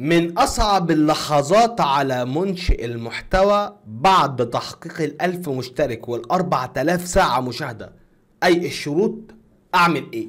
من أصعب اللحظات على منشئ المحتوى بعد تحقيق الألف مشترك والأربع تلاف ساعة مشاهدة أي الشروط أعمل إيه؟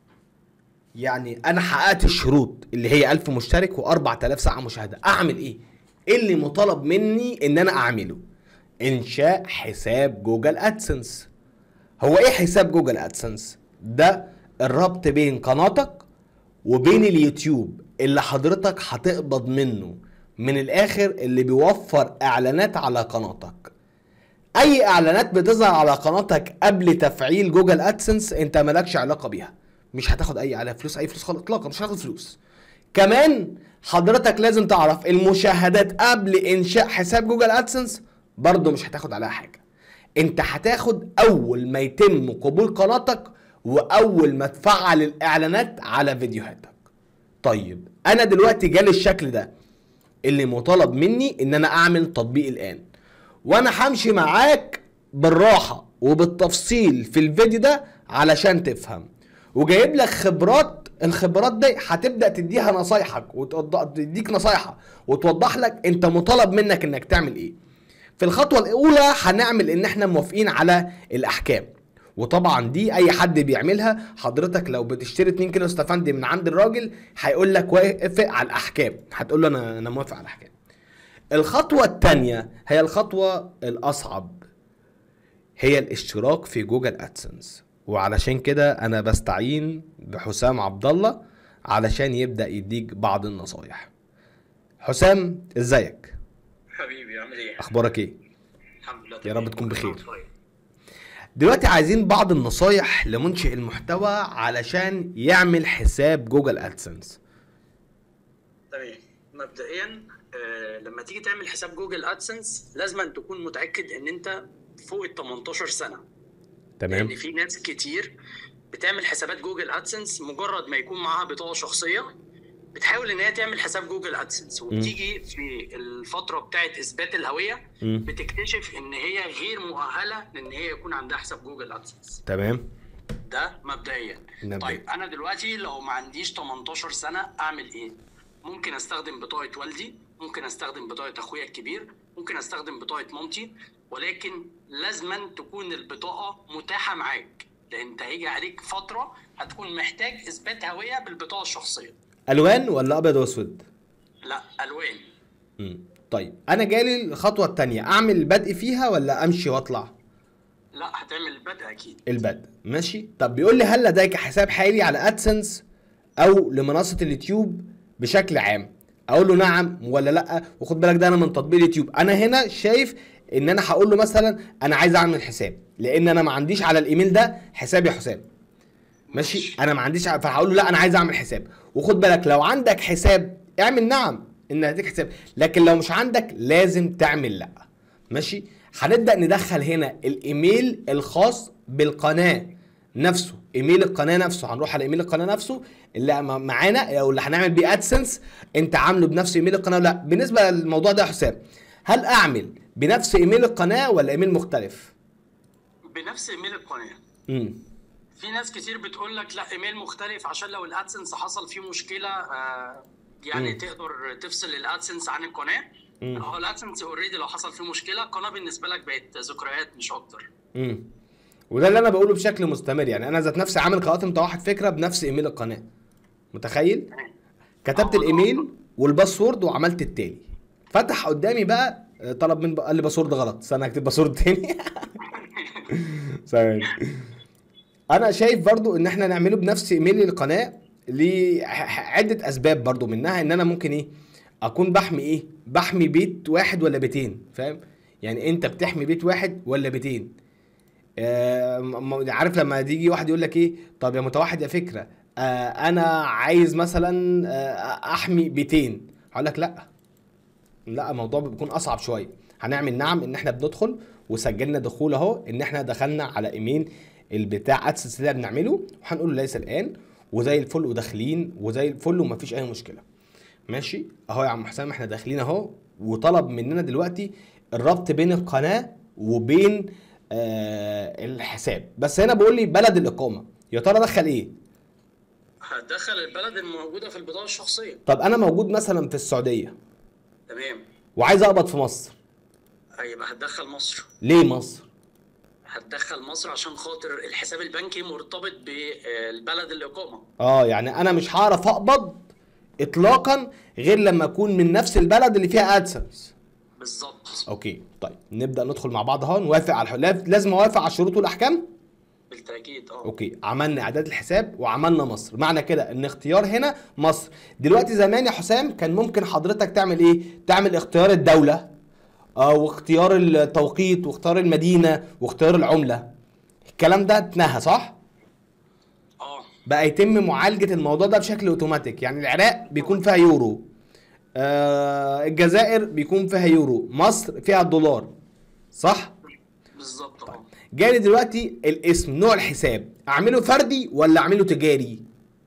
يعني أنا حققت الشروط اللي هي ألف مشترك وأربع تلاف ساعة مشاهدة أعمل إيه؟ إيه اللي مطالب مني إن أنا أعمله؟ إنشاء حساب جوجل أدسنس هو إيه حساب جوجل أدسنس؟ ده الربط بين قناتك وبين اليوتيوب اللي حضرتك هتقبض منه من الاخر اللي بيوفر اعلانات على قناتك اي اعلانات بتظهر على قناتك قبل تفعيل جوجل ادسنس انت مالكش علاقه بيها مش هتاخد اي عليها فلوس اي فلوس خالص اطلاقا مش هتاخد فلوس كمان حضرتك لازم تعرف المشاهدات قبل انشاء حساب جوجل ادسنس برضه مش هتاخد عليها حاجه انت هتاخد اول ما يتم قبول قناتك واول ما تفعل الاعلانات على فيديوهاتك طيب انا دلوقتي جالي الشكل ده اللي مطالب مني ان انا اعمل تطبيق الان وانا همشي معاك بالراحه وبالتفصيل في الفيديو ده علشان تفهم وجايب لك خبرات الخبرات دي هتبدا تديها نصايحك وتديك نصايحك وتوضح لك انت مطالب منك انك تعمل ايه في الخطوه الاولى هنعمل ان احنا موافقين على الاحكام وطبعا دي اي حد بيعملها حضرتك لو بتشتري 2 كيلو استفندي من عند الراجل هيقول لك وافق على الاحكام هتقول له انا انا موافق على الاحكام الخطوه الثانيه هي الخطوه الاصعب هي الاشتراك في جوجل ادسنس وعلشان كده انا بستعين بحسام عبد الله علشان يبدا يديك بعض النصايح حسام ازيك حبيبي عامل ايه؟ اخبارك ايه الحمد لله يا رب تكون بخير. طيب. دلوقتي عايزين بعض النصايح لمنشئ المحتوى علشان يعمل حساب جوجل ادسنس تمام مبدئيا آه لما تيجي تعمل حساب جوجل ادسنس لازم أن تكون متاكد ان انت فوق ال 18 سنه تمام لان في ناس كتير بتعمل حسابات جوجل ادسنس مجرد ما يكون معاها بطاقه شخصيه بتحاول ان هي تعمل حساب جوجل ادسنس وبتيجي في الفتره بتاعه اثبات الهويه مم. بتكتشف ان هي غير مؤهله لان هي يكون عندها حساب جوجل ادسنس تمام ده مبدئيا مبدئيا. طيب انا دلوقتي لو ما عنديش 18 سنه اعمل ايه ممكن استخدم بطاقه والدي ممكن استخدم بطاقه اخويا الكبير ممكن استخدم بطاقه مامتي ولكن لازما تكون البطاقه متاحه معاك لان انت هيجي عليك فتره هتكون محتاج اثبات هويه بالبطاقه الشخصيه الوان ولا ابيض واسود لا الوان مم. طيب انا جالي الخطوه الثانيه اعمل البدء فيها ولا امشي واطلع لا هتعمل البدء اكيد البدء ماشي طب بيقول لي هل لديك حساب حالي على ادسنس او لمنصه اليوتيوب بشكل عام اقول له نعم ولا لا وخد بالك ده انا من تطبيق اليوتيوب انا هنا شايف ان انا هقول له مثلا انا عايز اعمل حساب لان انا ما عنديش على الايميل ده حساب يا حسام ماشي انا ما عنديش ع- فهقول له لا انا عايز اعمل حساب وخد بالك لو عندك حساب اعمل نعم ان هديك حساب لكن لو مش عندك لازم تعمل لا ماشي هنبدا ندخل هنا الايميل الخاص بالقناه نفسه ايميل القناه نفسه هنروح على ايميل القناه نفسه اللي م- معانا او اللي هنعمل بيه ادسنس انت عامله بنفس ايميل القناه ولا لا بالنسبه للموضوع ده يا حسام هل اعمل بنفس ايميل القناه ولا ايميل مختلف بنفس ايميل القناه امم في ناس كتير بتقول لك لا ايميل مختلف عشان لو الادسنس حصل فيه مشكله آه يعني مم. تقدر تفصل الادسنس عن القناه مم. هو الادسنس اوريدي لو حصل فيه مشكله القناه بالنسبه لك بقت ذكريات مش اكتر امم وده اللي انا بقوله بشكل مستمر يعني انا ذات نفسي عامل قناه انت واحد فكره بنفس ايميل القناه متخيل كتبت آه، الايميل والباسورد وعملت التالي فتح قدامي بقى آه، طلب من قال لي باسورد غلط استنى اكتب باسورد تاني ثواني انا شايف برضو ان احنا نعمله بنفس ايميل القناه لعده اسباب برضو منها ان انا ممكن ايه اكون بحمي ايه بحمي بيت واحد ولا بيتين فاهم يعني انت بتحمي بيت واحد ولا بيتين آه، م- م- عارف لما تيجي واحد يقول لك ايه طب يا متوحد يا فكره آه، انا عايز مثلا آه، احمي بيتين هقول لك لا لا الموضوع بيكون اصعب شويه هنعمل نعم ان احنا بندخل وسجلنا دخول اهو ان احنا دخلنا على ايميل البتاع ادسنس اللي بنعمله وهنقول له ليس الان وزي الفل وداخلين وزي الفل ومفيش اي مشكله ماشي اهو يا عم حسام احنا داخلين اهو وطلب مننا دلوقتي الربط بين القناه وبين آه الحساب بس هنا بيقول لي بلد الاقامه يا ترى دخل ايه هتدخل البلد الموجوده في البطاقه الشخصيه طب انا موجود مثلا في السعوديه تمام وعايز اقبض في مصر هيبقى هتدخل مصر ليه مصر هتدخل مصر عشان خاطر الحساب البنكي مرتبط بالبلد الاقامه اه يعني انا مش هعرف اقبض اطلاقا غير لما اكون من نفس البلد اللي فيها ادسنس بالظبط اوكي طيب نبدا ندخل مع بعض اهو نوافق على الح- لاز- لازم اوافق على الشروط والاحكام بالتاكيد اه اوكي عملنا اعداد الحساب وعملنا مصر معنى كده ان اختيار هنا مصر دلوقتي زمان يا حسام كان ممكن حضرتك تعمل ايه تعمل اختيار الدوله آه واختيار التوقيت واختيار المدينه واختيار العمله الكلام ده اتنهى صح اه بقى يتم معالجه الموضوع ده بشكل اوتوماتيك يعني العراق بيكون فيها يورو آه الجزائر بيكون فيها يورو مصر فيها الدولار صح بالظبط اه جالي دلوقتي الاسم نوع الحساب اعمله فردي ولا اعمله تجاري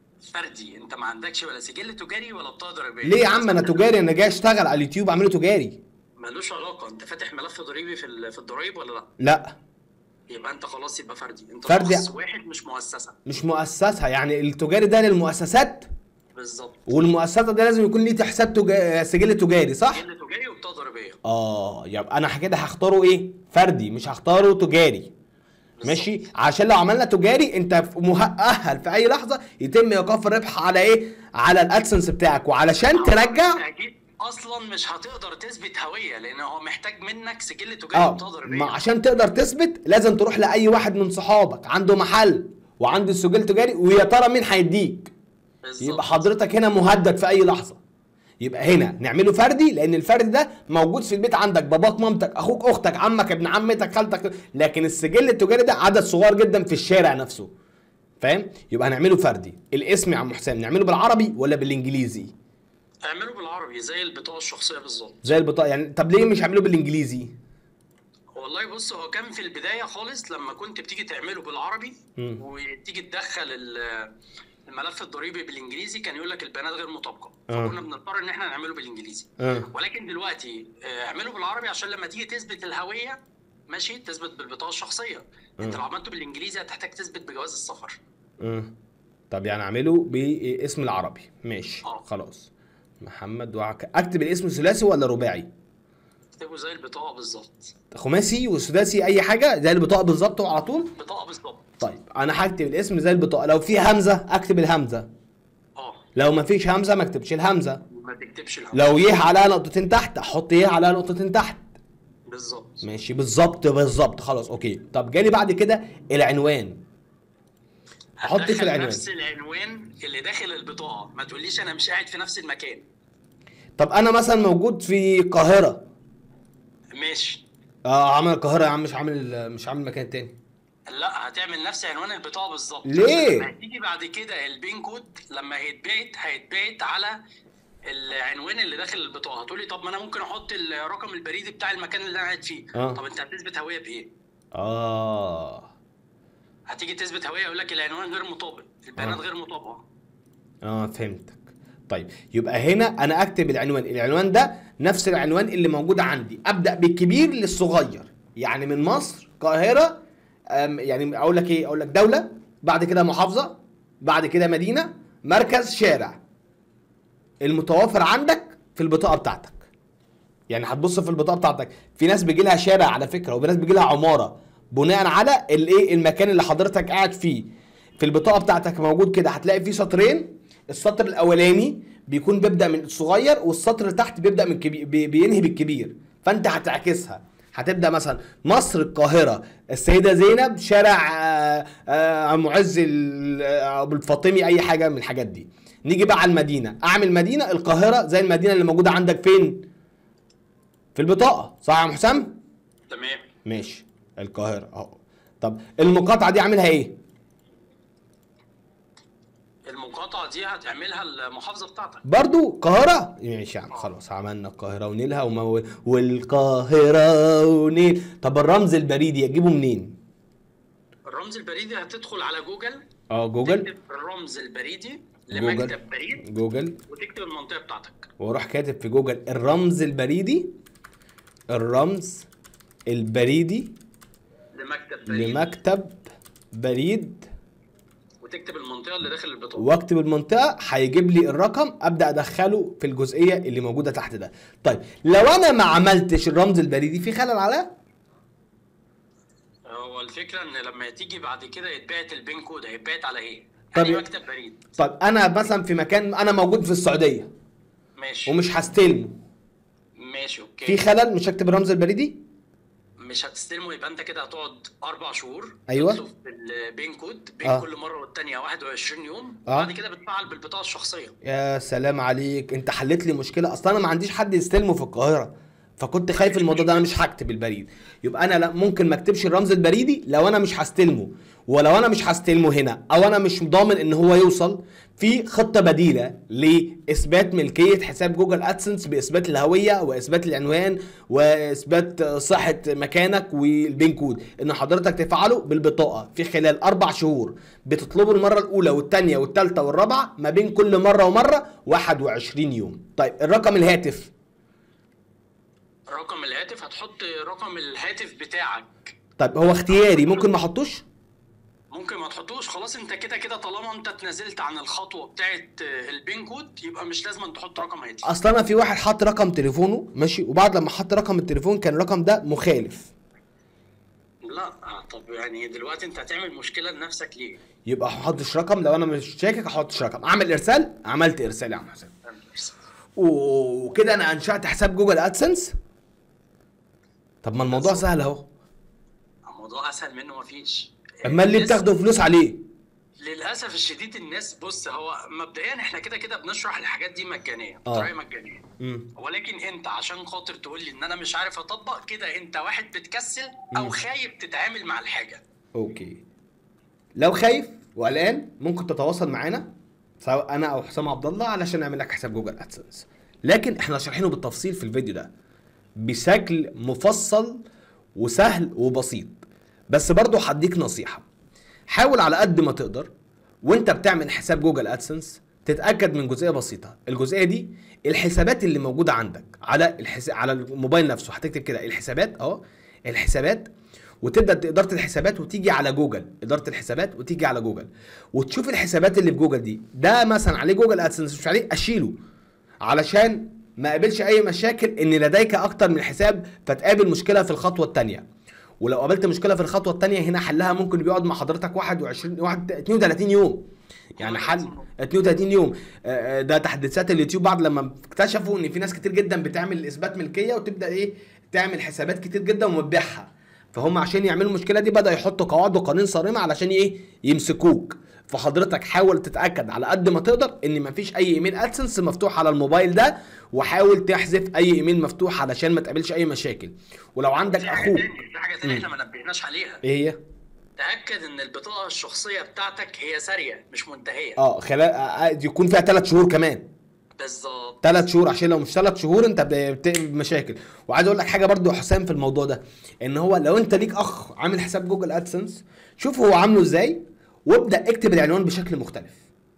فردي انت ما عندكش ولا سجل تجاري ولا بطاقه ضريبيه ليه يا عم انا تجاري انا جاي اشتغل على اليوتيوب اعمله تجاري ملوش علاقه انت فاتح ملف ضريبي في ال- في الضرايب ولا لا لا يبقى انت خلاص يبقى فردي انت فردي. شخص واحد مش مؤسسه مش مؤسسه يعني التجاري ده للمؤسسات بالظبط والمؤسسه ده لازم يكون ليه حساب تجا... سجل تجاري صح سجل تجاري وبطاقه ضريبيه اه يبقى انا كده هختاره ايه فردي مش هختاره تجاري ماشي عشان لو عملنا تجاري انت مؤهل في اي لحظه يتم ايقاف الربح على ايه على الادسنس بتاعك وعلشان ترجع اكيد اصلا مش هتقدر تثبت هويه لان هو محتاج منك سجل تجاري اه وبطاقه ضريبيه ما عشان تقدر تثبت لازم تروح لاي واحد من صحابك عنده محل وعنده سجل تجاري ويا ترى مين هيديك بالظبط. يبقى حضرتك هنا مهدد في اي لحظه يبقى هنا نعمله فردي لان الفرد ده موجود في البيت عندك باباك مامتك اخوك اختك عمك ابن عمتك خالتك لكن السجل التجاري ده عدد صغير جدا في الشارع نفسه فاهم يبقى هنعمله فردي الاسم يا عم حسام نعمله بالعربي ولا بالانجليزي اعمله بالعربي زي البطاقه الشخصيه بالظبط زي البطاقه يعني طب ليه مش هعمله بالانجليزي والله بص هو كان في البدايه خالص لما كنت بتيجي تعمله بالعربي مم. وتيجي تدخل ال- الملف الضريبي بالانجليزي كان يقول لك البيانات غير مطابقه آه. فكنا بنضطر ان احنا نعمله بالانجليزي اه ولكن دلوقتي آه، اعمله بالعربي عشان لما تيجي تثبت الهويه ماشي تثبت بالبطاقه الشخصيه انت آه. لو عملته بالانجليزي هتحتاج تثبت بجواز السفر اه طب يعني اعمله باسم العربي ماشي اه. خلاص محمد وعك اكتب الاسم ثلاثي ولا رباعي اكتبه زي البطاقه بالظبط خماسي وسداسي اي حاجه زي البطاقه بالظبط وعلى طول بطاقه بالظبط طيب انا هكتب الاسم زي البطاقه لو في همزه اكتب الهمزه اه لو ما فيش همزه ما اكتبش الهمزه ما تكتبش الهويه لو يه عليها نقطتين تحت احط يه عليها نقطتين تحت بالظبط ماشي بالظبط بالظبط خلاص اوكي طب جالي بعد كده العنوان احط في هتدخل العنوان نفس العنوان اللي داخل البطاقه ما تقوليش انا مش قاعد في نفس المكان طب انا مثلا موجود في القاهره ماشي اه عامل القاهره يا عم مش عامل مش عامل مكان تاني لا هتعمل نفس عنوان البطاقه بالظبط ليه؟ عشان لما هتيجي بعد كده البين كود لما هيتبعت هيتبعت على العنوان اللي داخل البطاقه هتقولي طب ما انا ممكن احط الرقم البريدي بتاع المكان اللي انا قاعد فيه آه. طب انت هتثبت هويه بايه اه هتيجي تثبت هويه يقول لك العنوان غير مطابق البيانات آه. غير مطابقه اه فهمتك طيب يبقى هنا انا اكتب العنوان العنوان ده نفس العنوان اللي موجود عندي ابدا بالكبير للصغير يعني من مصر القاهره أم، يعني اقول لك ايه اقول لك دوله بعد كده محافظه بعد كده مدينه مركز شارع المتوافر عندك في البطاقه بتاعتك يعني هتبص في البطاقه بتاعتك في ناس بيجي لها شارع على فكره وفي ناس بيجي لها عماره بناء على الايه المكان اللي حضرتك قاعد فيه في البطاقه بتاعتك موجود كده هتلاقي فيه سطرين السطر الاولاني بيكون بيبدا من الصغير والسطر اللي تحت بيبدا من كبير بي- بينهي بالكبير فانت هتعكسها هتبدا مثلا مصر القاهره السيده زينب شارع آه، آه، معز ال- آه، ابو الفاطمي اي حاجه من الحاجات دي نيجي بقى على المدينه اعمل مدينه القاهره زي المدينه اللي موجوده عندك فين في البطاقه صح يا أم حسام تمام ماشي القاهره اهو طب المقاطعه دي اعملها ايه المقاطعه دي هتعملها المحافظه بتاعتك برضو القاهرة ماشي يا عم خلاص عملنا القاهرة ونيلها ومو... والقاهرة ونيل طب الرمز البريدي اجيبه منين؟ الرمز البريدي هتدخل على جوجل اه جوجل تكتب الرمز البريدي جوجل. لمكتب بريد جوجل وتكتب المنطقه بتاعتك واروح كاتب في جوجل الرمز البريدي الرمز البريدي لمكتب بريد لمكتب بريد وتكتب المنطقه اللي داخل البطاقه واكتب المنطقه هيجيب لي الرقم ابدا ادخله في الجزئيه اللي موجوده تحت ده طيب لو انا ما عملتش الرمز البريدي في خلل عليها هو الفكره ان لما تيجي بعد كده يتبعت البين كود هيتبعت على ايه؟ طب يعني ي- مكتب بريد طيب انا مثلا في مكان انا موجود في السعوديه ماشي ومش هستلمه ماشي اوكي في خلل مش هكتب الرمز البريدي مش هتستلمه يبقى انت كده هتقعد اربع شهور أيوة. تطلب البين كود بين آه. كل مره والتانيه 21 يوم آه. وبعد كده بتفعل بالبطاقه الشخصيه يا سلام عليك انت حلت لي مشكله اصلا انا ما عنديش حد يستلمه في القاهره فكنت خايف الموضوع ده انا مش هكتب البريد يبقى انا لا ممكن ما اكتبش الرمز البريدي لو انا مش هستلمه ولو انا مش هستلمه هنا او انا مش ضامن ان هو يوصل في خطه بديله لاثبات ملكيه حساب جوجل ادسنس باثبات الهويه واثبات العنوان واثبات صحه مكانك والبين كود ان حضرتك تفعله بالبطاقه في خلال اربع شهور بتطلبه المره الاولى والثانيه والثالثه والرابعه ما بين كل مره ومره 21 يوم طيب الرقم الهاتف رقم الهاتف هتحط رقم الهاتف بتاعك طيب هو اختياري ممكن ما احطوش ممكن ما تحطوش خلاص انت كده كده طالما انت اتنازلت عن الخطوه بتاعت البين كود يبقى مش لازم تحط رقم هاتف اصلا انا في واحد حط رقم تليفونه ماشي وبعد لما حط رقم التليفون كان الرقم ده مخالف لا آه، طب يعني دلوقتي انت هتعمل مشكله لنفسك ليه؟ يبقى ما احطش رقم لو انا مش شاكك احطش رقم اعمل ارسال عملت ارسال يا عم حسين وكده انا انشات حساب جوجل ادسنس طب ما الموضوع سهل اهو الموضوع اسهل منه مفيش امال ليه الناس- بتاخدوا فلوس عليه للاسف الشديد الناس بص هو مبدئيا احنا كده كده بنشرح الحاجات دي مجانيه آه. بطريقه مجانيه امم ولكن انت عشان خاطر تقول لي ان انا مش عارف اطبق كده انت واحد بتكسل او مم. خايف تتعامل مع الحاجه اوكي لو خايف وقلقان ممكن تتواصل معانا سواء انا او حسام عبد الله علشان نعمل لك حساب جوجل ادسنس لكن احنا شارحينه بالتفصيل في الفيديو ده بشكل مفصل وسهل وبسيط بس برضو هديك نصيحة حاول على قد ما تقدر وانت بتعمل حساب جوجل ادسنس تتاكد من جزئيه بسيطه الجزئيه دي الحسابات اللي موجوده عندك على الحس... على الموبايل نفسه هتكتب كده الحسابات اهو الحسابات وتبدا اداره الحسابات وتيجي على جوجل اداره الحسابات وتيجي على جوجل وتشوف الحسابات اللي في جوجل دي ده مثلا عليه جوجل ادسنس مش عليه اشيله علشان ما قابلش اي مشاكل ان لديك اكتر من حساب فتقابل مشكله في الخطوه الثانيه ولو قابلت مشكله في الخطوه الثانيه هنا حلها ممكن بيقعد مع حضرتك 21 واحد 32 يوم يعني حل 32 يوم آه، آه، ده تحديثات اليوتيوب بعد لما اكتشفوا ان في ناس كتير جدا بتعمل اثبات ملكيه وتبدا ايه تعمل حسابات كتير جدا وتبيعها فهم عشان يعملوا المشكله دي بدا يحطوا قواعد وقوانين صارمه علشان ايه يمسكوك فحضرتك حاول تتاكد على قد ما تقدر ان مفيش اي ايميل ادسنس مفتوح على الموبايل ده وحاول تحذف اي ايميل مفتوح علشان ما تقابلش اي مشاكل ولو عندك في حاجه اخوك تاني في حاجه تاني مم. احنا ما نبهناش عليها ايه هي تاكد ان البطاقه الشخصيه بتاعتك هي ساريه مش منتهيه اه خلال آه، آه، يكون فيها ثلاث شهور كمان بالظبط ثلاث شهور عشان لو مش ثلاث شهور انت بتقابل مشاكل وعايز اقول لك حاجه برضو يا حسام في الموضوع ده ان هو لو انت ليك اخ عامل حساب جوجل ادسنس شوف هو عامله ازاي وابدا اكتب العنوان بشكل مختلف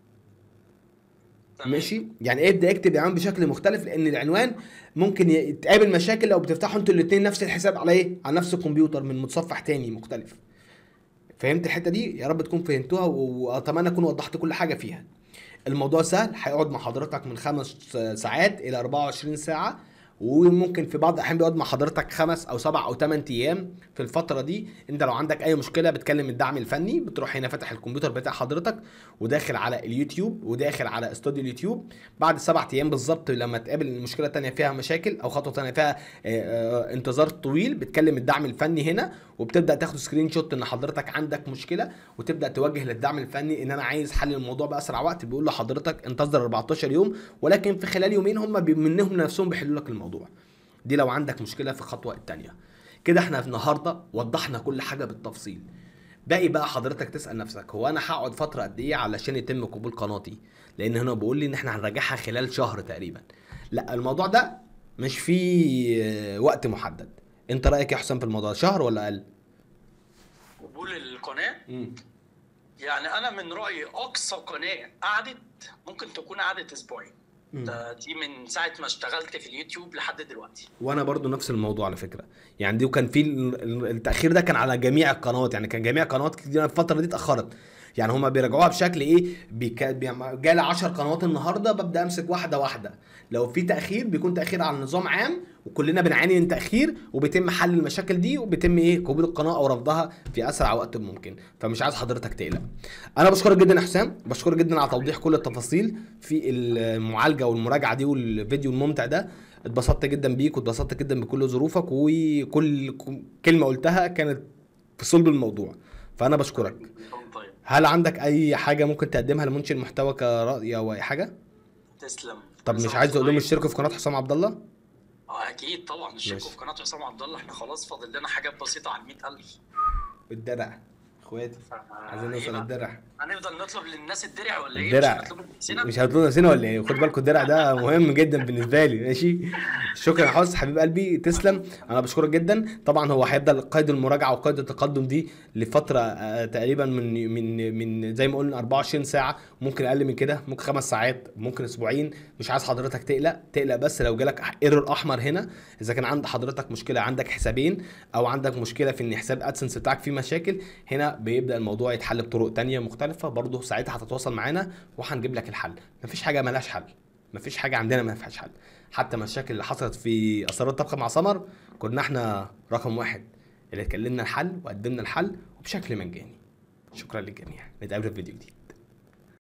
تمام. ماشي يعني ابدا اكتب العنوان بشكل مختلف لان العنوان ممكن ي- تقابل مشاكل لو بتفتحوا انتوا الاثنين نفس الحساب على ايه على نفس الكمبيوتر من متصفح تاني مختلف فهمت الحته دي يا رب تكون فهمتوها و- واتمنى اكون وضحت كل حاجه فيها الموضوع سهل هيقعد مع حضرتك من خمس ساعات الى 24 ساعه وممكن في بعض الاحيان بيقعد مع حضرتك خمس او سبع او ثمان ايام في الفتره دي انت لو عندك اي مشكله بتكلم الدعم الفني بتروح هنا فاتح الكمبيوتر بتاع حضرتك وداخل على اليوتيوب وداخل على استوديو اليوتيوب بعد سبع ايام بالظبط لما تقابل المشكله الثانيه فيها مشاكل او خطوه ثانيه فيها آه، آه، انتظار طويل بتكلم الدعم الفني هنا وبتبدا تاخد سكرين شوت ان حضرتك عندك مشكله وتبدا توجه للدعم الفني ان انا عايز حل الموضوع باسرع وقت بيقول لحضرتك انتظر 14 يوم ولكن في خلال يومين هم بي- منهم نفسهم بيحلوا لك الموضوع دي لو عندك مشكله في الخطوه الثانيه كده احنا النهارده وضحنا كل حاجه بالتفصيل باقي بقى حضرتك تسال نفسك هو انا هقعد فتره قد ايه علشان يتم قبول قناتي لان هنا بيقول لي ان احنا هنراجعها خلال شهر تقريبا لا الموضوع ده مش فيه آه، وقت محدد انت رايك يا حسام في الموضوع شهر ولا اقل قبول القناه يعني انا من رايي اقصى قناه قعدت ممكن تكون قعدت اسبوعين مم. ده دي من ساعه ما اشتغلت في اليوتيوب لحد دلوقتي وانا برضو نفس الموضوع على فكره يعني دي وكان في ال- ال- التاخير ده كان على جميع القنوات يعني كان جميع القنوات كتير الفتره دي اتاخرت يعني هما بيراجعوها بشكل ايه بيك... بي... جالي 10 قنوات النهارده ببدا امسك واحده واحده لو في تاخير بيكون تاخير على نظام عام وكلنا بنعاني من تاخير وبيتم حل المشاكل دي وبيتم ايه قبول القناه او رفضها في اسرع وقت ممكن فمش عايز حضرتك تقلق انا بشكرك جدا يا حسام بشكرك جدا على توضيح كل التفاصيل في المعالجه والمراجعه دي والفيديو الممتع ده اتبسطت جدا بيك واتبسطت جدا بكل ظروفك وكل كلمه قلتها كانت في صلب الموضوع فانا بشكرك طيب هل عندك اي حاجه ممكن تقدمها لمنشئ المحتوى كرأي او اي حاجه تسلم طب مش عايز تقول لهم اشتركوا في قناه حسام عبد الله اه اكيد طبعا اشتركوا ماشي. في قناه حسام عبد الله احنا خلاص فاضل لنا حاجات بسيطه على 100000 الدرع اخواتي عايزين نوصل للدرع هنفضل نطلب للناس الدرع ولا ايه؟ الدرع. مش هنطلبه بنفسنا؟ مش هتطلبوا نفسنا ولا ايه خد بالكم الدرع ده مهم جدا بالنسبه لي ماشي شكرا يا حس حبيب قلبي تسلم انا بشكرك جدا طبعا هو هيفضل قيد المراجعه وقيد التقدم دي لفتره آه، تقريبا من من من زي ما قلنا 24 ساعه ممكن اقل من كده ممكن خمس ساعات ممكن اسبوعين مش عايز حضرتك تقلق تقلق بس لو جالك ايرور احمر هنا اذا كان عند حضرتك مشكله عندك حسابين او عندك مشكله في ان حساب ادسنس بتاعك فيه مشاكل هنا بيبدا الموضوع يتحل بطرق تانية مختلفه برضه ساعتها هتتواصل معانا وهنجيب لك الحل مفيش حاجه ملهاش حل مفيش حاجه عندنا ما فيهاش حل حتى المشاكل اللي حصلت في اسرار الطبخ مع سمر كنا احنا رقم واحد اللي اتكلمنا الحل وقدمنا الحل وبشكل مجاني شكرا للجميع نتقابل في فيديو جديد